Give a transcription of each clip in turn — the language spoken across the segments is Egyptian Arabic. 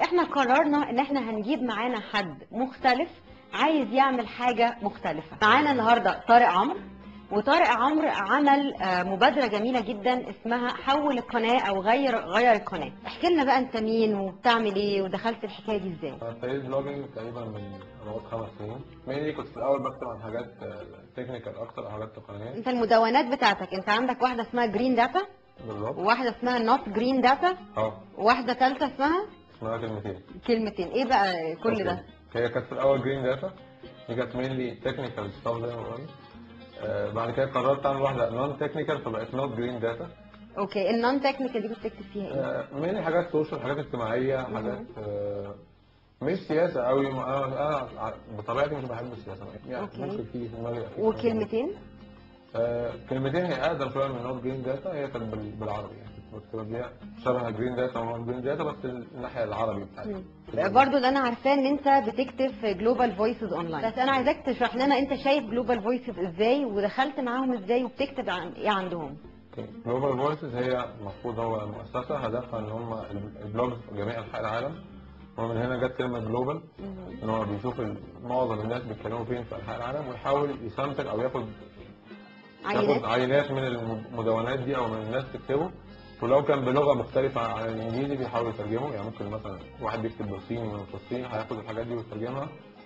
احنا قررنا ان احنا هنجيب معانا حد مختلف عايز يعمل حاجة مختلفة معانا النهاردة طارق عمرو وطارق عمرو عمل آه، مبادرة جميلة جدا اسمها حول القناة او غير غير القناة احكي لنا بقى انت مين وبتعمل ايه ودخلت الحكاية دي ازاي انا ابتديت بلوجينج تقريبا من لغايه خمس سنين مينلي كنت في الاول بكتب عن حاجات تكنيكال اكتر او حاجات تقنيه انت المدونات بتاعتك انت عندك واحدة اسمها جرين داتا بالظبط وواحدة اسمها نوت جرين داتا اه وواحدة ثالثة اسمها اسمها كلمتين كلمتين ايه بقى كل ده هي كانت في الاول جرين داتا هي كانت مينلي تكنيكال ستاف زي ما قلنا آه، بعد كده قررت اعمل واحده نون تكنيكال فبقت نوت جرين داتا اوكي النون تكنيكال دي كنت بتكتب فيها ايه مينلي حاجات سوشيال حاجات اجتماعيه حاجات آه، مش سياسه قوي انا انا بطبيعتي مش بحب السياسه يعني أوكي. ممكن تيجي في دماغي أكيد. وكلمتين آه، كلمتين هي اقدم شويه من نوت جرين داتا هي كانت بال- بالعربي يعني كنت بكتبها بيها شبه جرين داتا ونوت جرين داتا بس الناحيه العربي بتاعتها برضو اللي انا عارفاه ان انت بتكتب في جلوبال فويسز اونلاين بس انا عايزاك تشرح لنا انت شايف جلوبال فويسز ازاي ودخلت معاهم ازاي وبتكتب عن ايه عندهم جلوبال فويسز هي المفروض هو مؤسسه هدفها ان هم البلوجز في جميع انحاء العالم ومن هنا جت كلمه جلوبال ان هو بيشوف ال- معظم الناس بيتكلموا فين في انحاء العالم ويحاول يسامبل او ياخد ياخد عينات عينات من المدونات دي او من الناس تكتبه ولو كان بلغه مختلفه عن الانجليزي بيحاول يترجمه يعني ممكن مثلا واحد بيكتب بالصيني من الصين هياخد الحاجات دي ويترجمها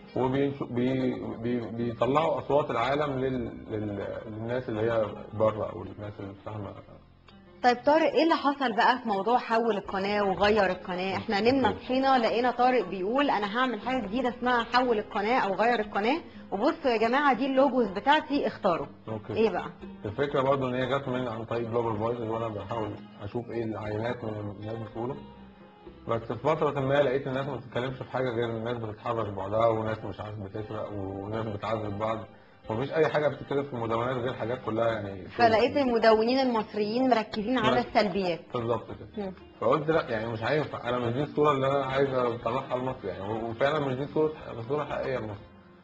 وبيطلعوا اصوات العالم لل... لل... للناس اللي هي بره او الناس اللي فاهمه طيب طارق ايه اللي حصل بقى في موضوع حول القناه وغير القناه احنا نمنا صحينا لقينا طارق بيقول انا هعمل حاجه جديده اسمها حول القناه او غير القناه وبصوا يا جماعه دي اللوجوز بتاعتي اختاروا اوكي ايه بقى الفكره برضو ان هي جت من عن طريق جلوبال فويسز وانا بحاول اشوف ايه العينات من الناس بتقوله بس في فترة ما لقيت الناس ما بتتكلمش في حاجة غير الناس بتتحرش بعضها وناس مش عارف بتسرق وناس بتعذب بعض ومفيش أي حاجة بتتكتب في المدونات غير حاجات كلها يعني فلقيت المدونين المصريين مركزين على مركز. السلبيات بالظبط كده مم. فقلت لا يعني مش هينفع انا مش دي الصوره اللي انا عايز اطلعها لمصر يعني وفعلا مش دي صوره الصوره الحقيقيه لمصر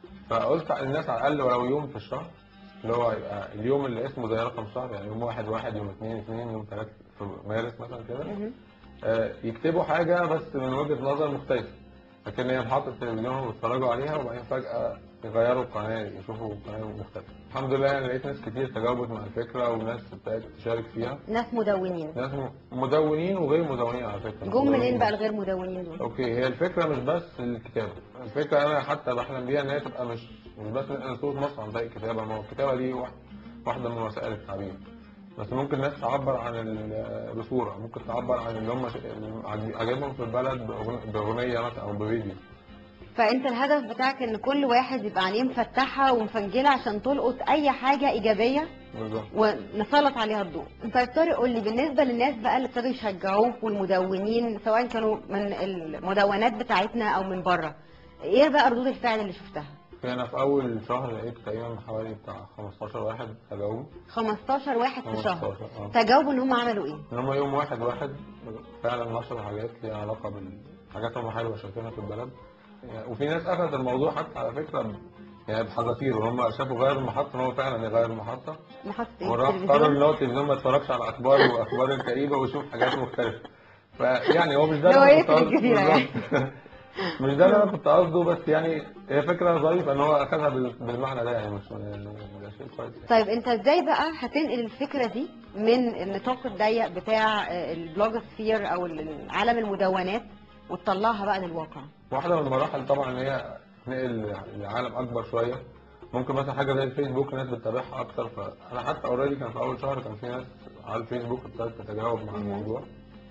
فقلت الناس على الاقل ولو يوم في الشهر اللي هو يبقى اليوم اللي اسمه زي رقم شهر يعني يوم واحد واحد يوم اثنين اثنين يوم ثلاثة في مارس مثلا كده مهم. آه، يكتبوا حاجه بس من وجهه نظر مختلفه لكن هي محطه التلفزيون وبيتفرجوا عليها وبعدين فجاه يغيروا القناه يشوفوا قناه مختلفه الحمد لله يعني لقيت ناس كتير تجاوبت مع الفكره وناس ابتدت تشارك فيها ناس مدونين ناس م- مدونين وغير مدونين على فكره جم منين مدونين. بقى الغير مدونين دول اوكي هي الفكره مش بس الكتابه الفكره انا حتى بحلم بيها ان هي تبقى مش مش بس نقل صوره مصر عن طريق الكتابه ما هو الكتابه دي واحد- واحده من وسائل التعبير بس ممكن الناس تعبر عن ال- بصوره ممكن تعبر عن اللي هم ش- اللي عاجب- عاجبهم في البلد بأغن- باغنيه مثلا او بفيديو فانت الهدف بتاعك ان كل واحد يبقى عينيه مفتحه ومفنجله عشان تلقط اي حاجه ايجابيه بالظبط ونسلط عليها الضوء انت يا طارق قول لي بالنسبه للناس بقى اللي ابتدوا يشجعوك والمدونين سواء كانوا من المدونات بتاعتنا او من بره ايه بقى ردود الفعل اللي شفتها انا في اول شهر لقيت تقريبا حوالي بتاع 15 واحد تجاوبوا 15 واحد في شهر 15 اه تجاوبوا ان هم عملوا ايه ان هم يوم واحد واحد فعلا نشروا حاجات ليها علاقه بالحاجات هم حلوه شايفينها في البلد يعني وفي ناس اخذت الموضوع حتى على فكره ب- يعني بحذافير وهم شافوا غير المحطه ان هو فعلا يغير المحطه محطه ايه وراح قرر ان التلفزيون هو التلفزيون ما يتفرجش على اخبار واخبار الكئيبه ويشوف حاجات مختلفه فيعني هو مش ده لو اللي هي أنا كنت قصده- الجزيرة يعني. بالظبط. مش ده اللي انا كنت قصده بس يعني هي فكره ظريفه ان هو اخذها بال- بالمعنى ده يعني مش ده شيء كويس طيب انت ازاي بقى هتنقل الفكره دي من النطاق الضيق بتاع البلوج سفير او عالم المدونات وتطلعها بقى للواقع واحدة من المراحل طبعا ان هي تنقل لعالم اكبر شوية ممكن مثلا حاجة زي الفيسبوك ناس بتتابعها اكتر فانا حتى اوريدي كان في اول شهر كان في ناس على الفيسبوك ابتدت تتجاوب مع مهم. الموضوع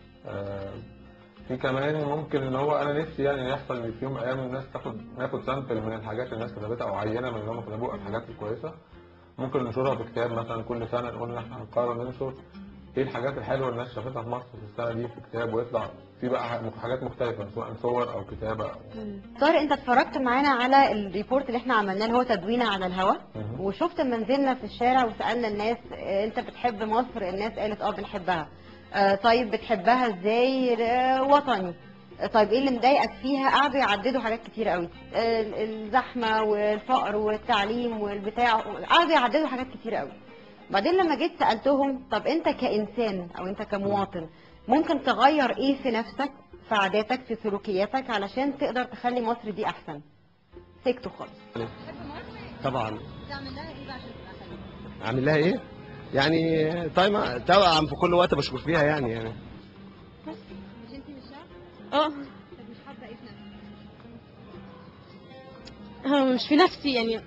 آه، في كمان ممكن ان هو انا نفسي يعني يحصل ان في يوم من الايام الناس تاخد ناخد سامبل من الحاجات اللي الناس كتبتها او عينه من اللي هم كتبوها الحاجات الكويسه ممكن ننشرها في كتاب مثلا كل سنه نقول ان احنا هنقرر ننشر ايه الحاجات الحلوه اللي الناس شافتها في مصر في السنه دي في كتاب ويطلع في بقى حاجات مختلفه سواء صور او كتابه أو طارق انت اتفرجت معانا على الريبورت اللي احنا عملناه اللي هو تدوينه على الهواء مهم. وشفت لما نزلنا في الشارع وسالنا الناس اه، انت بتحب مصر الناس قالت اه بنحبها اه، طيب بتحبها ازاي اه، وطني اه، طيب ايه اللي مضايقك فيها قعدوا يعددوا حاجات كتير قوي اه، الزحمه والفقر والتعليم والبتاع قعدوا يعددوا حاجات كتير قوي بعدين لما جيت سالتهم طب انت كانسان او انت كمواطن ممكن تغير ايه في نفسك في عاداتك في سلوكياتك علشان تقدر تخلي مصر دي احسن سكتوا خالص طبعا تعمل لها ايه بقى عشان تبقى حلوه عامل لها ايه يعني طبعا طبعا في كل وقت بشكر فيها يعني يعني مش انت مش شعب اه طب مش حابه ايه في نفسك آه، مش في نفسي يعني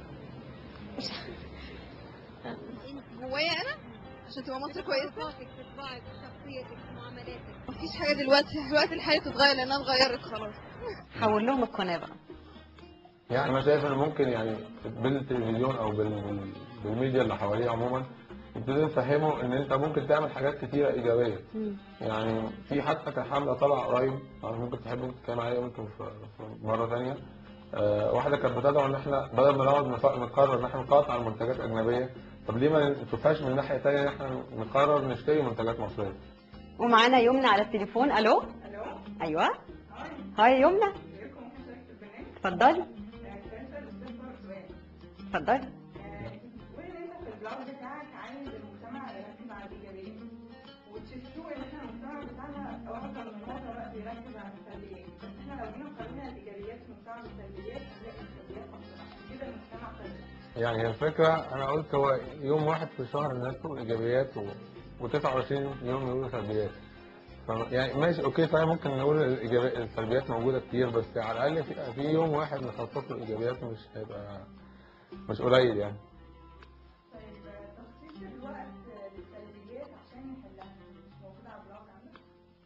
جوايا انا عشان تبقى مصر كويسه صفاتك طباعك شخصيتك معاملاتك مفيش حاجه دلوقتي الوقت الحالي بتتغير لانها اتغيرت خلاص حول لهم القناه بقى يعني انا شايف ان ممكن يعني بالتلفزيون او بال... بالميديا اللي حواليه عموما نبتدي نفهمه ان انت ممكن تعمل حاجات كتيره ايجابيه يعني في حتى كان حمله طالعه قريب أنا ممكن تحب انت تتكلم عليها ممكن في في مره ثانيه آه واحده كانت بتدعو ان احنا بدل ما نقعد نف- نقرر ان احنا نقاطع المنتجات الاجنبيه طب ليه ما نشوفهاش من ناحيه ثانيه ان احنا نقرر نشتري منتجات مصريه ومعانا يمنى على التليفون الو الو ايوه هاي يمنى ازيكم مشاركة البنات اتفضلي سنتر الاستاذ سؤال اتفضلي بتقول ان انت في البلوج بتاعك عايز المجتمع يركز على الايجابيات وتشوفوا ان احنا المجتمع بتاعنا معظم من معظم الوقت يركز على السلبيات بس احنا لو جينا قارنا الايجابيات في المجتمع بالسلبيات هنلاقي السلبيات اكتر عشان كده المجتمع سلبي يعني هي الفكرة أنا قلت هو يوم واحد في الشهر الناس تقول إيجابيات و... و29 يوم يقولوا سلبيات ف... يعني ماشي أوكي طيب ممكن نقول الإيجابيات السلبيات موجودة كتير بس على الأقل في, في يوم واحد نخصص له الإيجابيات مش هيبقى مش قليل يعني طيب تخصيص الوقت للسلبيات عشان نحلها مش موجود على البلوج عندك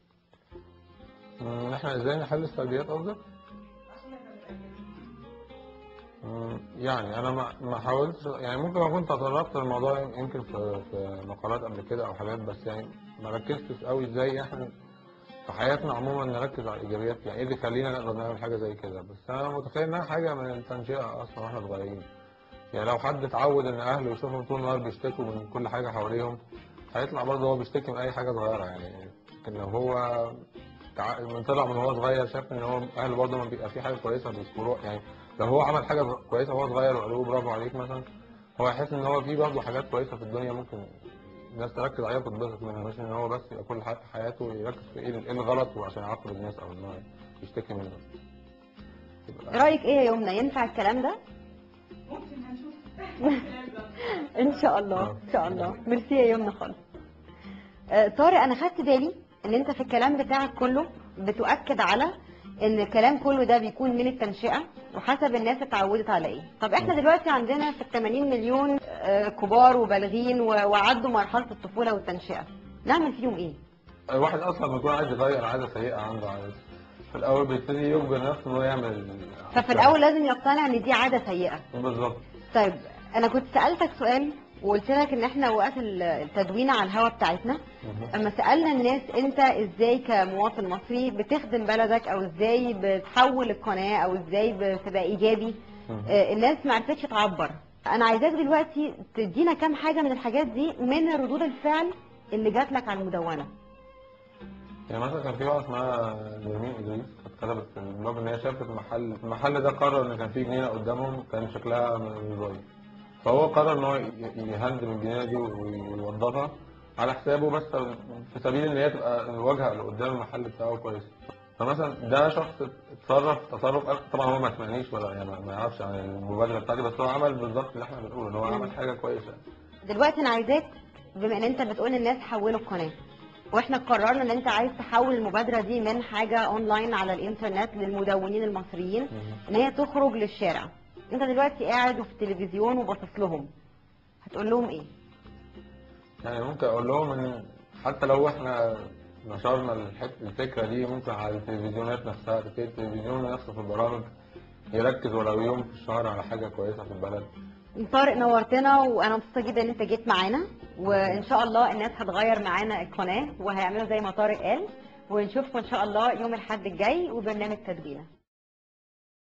مم، إحنا إزاي نحل السلبيات قصدك؟ عشان نبقى متأكدين مم، يعني أنا ما ما حاولتش يعني ممكن أكون تطرقت للموضوع يمكن في في مقالات قبل كده أو حاجات بس يعني ما ركزتش قوي إزاي إحنا في حياتنا عموما نركز على الايجابيات يعني ايه اللي يخلينا نقدر نعمل حاجه زي كده بس انا متخيل انها حاجه من التنشئه اصلا واحنا صغيرين يعني لو حد اتعود ان اهله يشوفهم طول النهار بيشتكوا من كل حاجه حواليهم هيطلع برضه هو بيشتكي من اي حاجه صغيره يعني لكن لو هو تع- من طلع من هو صغير شاف ان هو اهله برضه ما بيبقى في حاجه كويسه بيذكروها يعني لو هو عمل حاجه كويسه وهو صغير وقالوا له برافو عليك مثلا هو هيحس ان هو في برضه حاجات كويسه في الدنيا ممكن الناس تركز عليها وتتبسط منها مش ان هو بس يبقى كل ح- حياته يركز في ايه ايه الغلط وعشان يعاقب الناس او ان هو يشتكي منه يبقى- رايك ايه يا يمنى ينفع الكلام ده ممكن هنشوف ان شاء الله ان شاء الله ميرسي يا يمنى خالص آه، طارق انا خدت بالي ان انت في الكلام بتاعك كله بتؤكد على ان الكلام كله ده بيكون من التنشئه وحسب الناس اتعودت على ايه طب احنا دلوقتي عندنا في ال 80 مليون آه، كبار وبالغين و- وعدوا مرحله الطفوله والتنشئه نعمل فيهم ايه الواحد اصلا بيكون عايز يغير عاده سيئه عنده عايز في الاول بيبتدي يجبر نفسه ان هو يعمل ففي الاول لازم يقتنع ان دي عاده سيئه بالظبط طيب انا كنت سالتك سؤال وقلت لك ان احنا وقت التدوين على الهوا بتاعتنا مهم. اما سالنا الناس انت ازاي كمواطن مصري بتخدم بلدك او ازاي بتحول القناه او ازاي بتبقى ايجابي مهم. آه، الناس ما عرفتش تعبر انا عايزاك دلوقتي تدينا كام حاجه من الحاجات دي من ردود الفعل اللي جات لك على المدونه يعني مثلا كان في واحده اسمها نرمين ادريس كانت كتبت في البلوج ان هي شافت محل المحل ده قرر ان كان في جنينه قدامهم كان شكلها مش ظريف فهو قرر ان هو ي- يهندم الجنينه دي ويوضبها على حسابه بس في سبيل ان هي تبقى الواجهه اللي قدام المحل بتاعه كويس فمثلا ده شخص اتصرف تصرف طبعا هو ما سمعنيش ولا يعني ما يعرفش عن المبادره بتاعتي بس هو عمل بالظبط اللي احنا بنقوله ان هو عمل حاجه كويسه دلوقتي انا عايزاك بما ان انت بتقول الناس حولوا القناه واحنا قررنا ان انت عايز تحول المبادره دي من حاجه اونلاين على الانترنت للمدونين المصريين ان هي تخرج للشارع انت دلوقتي قاعد وفي التلفزيون وباصص لهم هتقول لهم ايه يعني ممكن اقول لهم ان حتى لو احنا نشرنا الحت- الفكره دي ممكن على التلفزيونات نفسها تبتدي التلفزيون نفسه في البرامج يركز ولو يوم في الشهر على حاجه كويسه في البلد طارق نورتنا وانا مبسوطه جدا ان انت جيت معانا وان شاء الله الناس هتغير معانا القناه وهيعملوا زي ما طارق قال ونشوفكم ان شاء الله يوم الاحد الجاي وبرنامج تدوينه